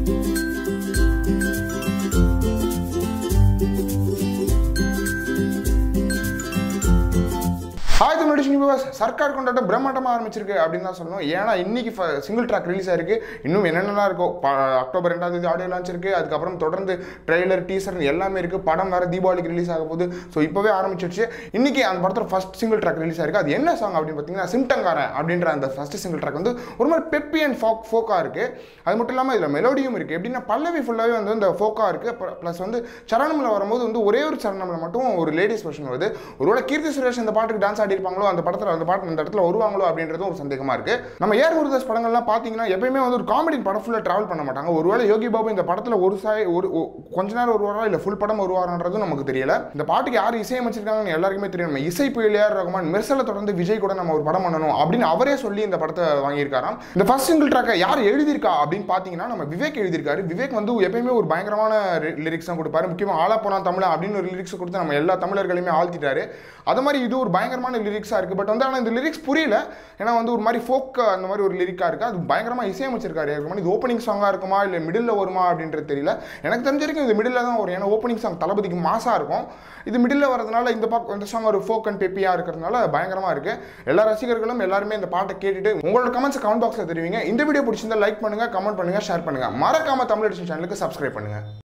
ஆயிரத்தி நடிச்சு வியூவர்ஸ் சர்க்கார் கொண்டாட்டம் பிரம்மாண்டமாக ஆரம்பிச்சிருக்கு அப்படின்னு தான் சொல்லணும் ஏன்னா இன்னைக்கு சிங்கிள் ட்ராக் ரிலீஸ் ஆயிருக்கு இன்னும் என்னென்னலாம் இருக்கோ ப- அக்டோபர் ரெண்டாம் தேதி ஆடியோ லான்ச் இருக்கு அதுக்கப்புறம் தொடர்ந்து ட்ரெய்லர் டீசர் எல்லாமே இருக்கு படம் வேற தீபாவளிக்கு ரிலீஸ் ஆக போகுது ஸோ இப்போவே ஆரம்பிச்சிருச்சு இன்னைக்கு அந்த படத்தோட ஃபர்ஸ்ட் சிங்கிள் ட்ராக் ரிலீஸ் ஆயிருக்கு அது என்ன சாங் அப்படின்னு பார்த்தீங்கன்னா சிம்டங்காரன் அப்படின்ற அந்த ஃபர்ஸ்ட் சிங்கிள் ட்ராக் வந்து ஒரு மாதிரி பெப்பி அண்ட் ஃபோக் ஃபோக்காக இருக்கு அது மட்டும் இல்லாமல் இதில் மெலோடியும் இருக்கு எப்படின்னா பல்லவி ஃபுல்லாகவே வந்து இந்த ஃபோக்காக இருக்கு ப்ளஸ் வந்து சரணமில் வரும்போது வந்து ஒரே ஒரு சரணமில் மட்டும் ஒரு லேடிஸ் வெர்ஷன் வருது ஒருவேளை கீர்த்தி சுரேஷ் இந்த பாட்டுக்கு டான்ஸ் ஆடிருப்பாங்களோ அந்த படத்தில் அந்த பாட்டு அந்த இடத்துல வருவாங்களோ அப்படின்றதும் ஒரு சந்தேகமாக இருக்கு நம்ம ஏர் முருகதாஸ் படங்கள்லாம் பார்த்தீங்கன்னா எப்பயுமே வந்து ஒரு காமெடி படம் ஃபுல்லாக ட்ராவல் பண்ண மாட்டாங்க ஒருவேளை யோகி பாபு இந்த படத்தில் ஒரு சாய் ஒரு ஒ- கொஞ்ச நேரம் வருவாரா இல்லை ஃபுல் படம் வருவாரான்றதும் நமக்கு தெரியல இந்த பாட்டுக்கு யார் இசையமைச்சிருக்காங்கன்னு எல்லாருக்குமே தெரியும் நம்ம இசை புயல் ஏஆர் ரகுமான் மெர்சலை தொடர்ந்து விஜய் கூட நம்ம ஒரு படம் பண்ணணும் அப்படின்னு அவரே சொல்லி இந்த படத்தை வாங்கியிருக்காராம் இந்த ஃபர்ஸ்ட் சிங்கிள் ட்ராக்கை யார் எழுதியிருக்கா அப்படின்னு பார்த்தீங்கன்னா நம்ம விவேக் எழுதியிருக்காரு விவேக் வந்து எப்பயுமே ஒரு பயங்கரமான லிரிக்ஸ் தான் கொடுப்பாரு முக்கியமாக ஆளா போனா தமிழ் அப்படின்னு ஒரு லிரிக்ஸ் கொடுத்து நம்ம எல்லா தமிழர்களையுமே ஆழ்த்திட்டாரு அது மாதிரி இது ஒரு பயங்கரமான லிரிக்ஸாக இருக்குது பட் வந்து ஆனால் இந்த லிரிக்ஸ் புரியல ஏன்னா வந்து ஒரு மாதிரி ஃபோக் அந்த மாதிரி ஒரு லிரிக்காக இருக்குது அது பயங்கரமாக இசையமைச்சிருக்காரு ஏற்கனவே இது ஓப்பனிங் சாங்காக இருக்குமா இல்லை மிடில் வருமா அப்படின்றது தெரியல எனக்கு தெரிஞ்ச வரைக்கும் இது மிடில் தான் வரும் ஏன்னா ஓப்பனிங் சாங் தளபதிக்கு மாசாக இருக்கும் இது மிடில் வரதுனால இந்த பாக் இந்த சாங் ஒரு ஃபோக் அண்ட் பெப்பியாக இருக்கிறதுனால பயங்கரமாக இருக்குது எல்லா ரசிகர்களும் எல்லாருமே இந்த பாட்டை கேட்டுட்டு உங்களோட கமெண்ட்ஸ் கமெண்ட் பாக்ஸில் தெரிவிங்க இந்த வீடியோ பிடிச்சிருந்தா லைக் பண்ணுங்கள் கமெண்ட் பண்ணுங்கள் ஷேர் பண்ணுங்கள் மறக்காம தமிழ் எடிஷன் சேனலுக்கு சப்ஸ்கிரைப் பண்ணுங்கள்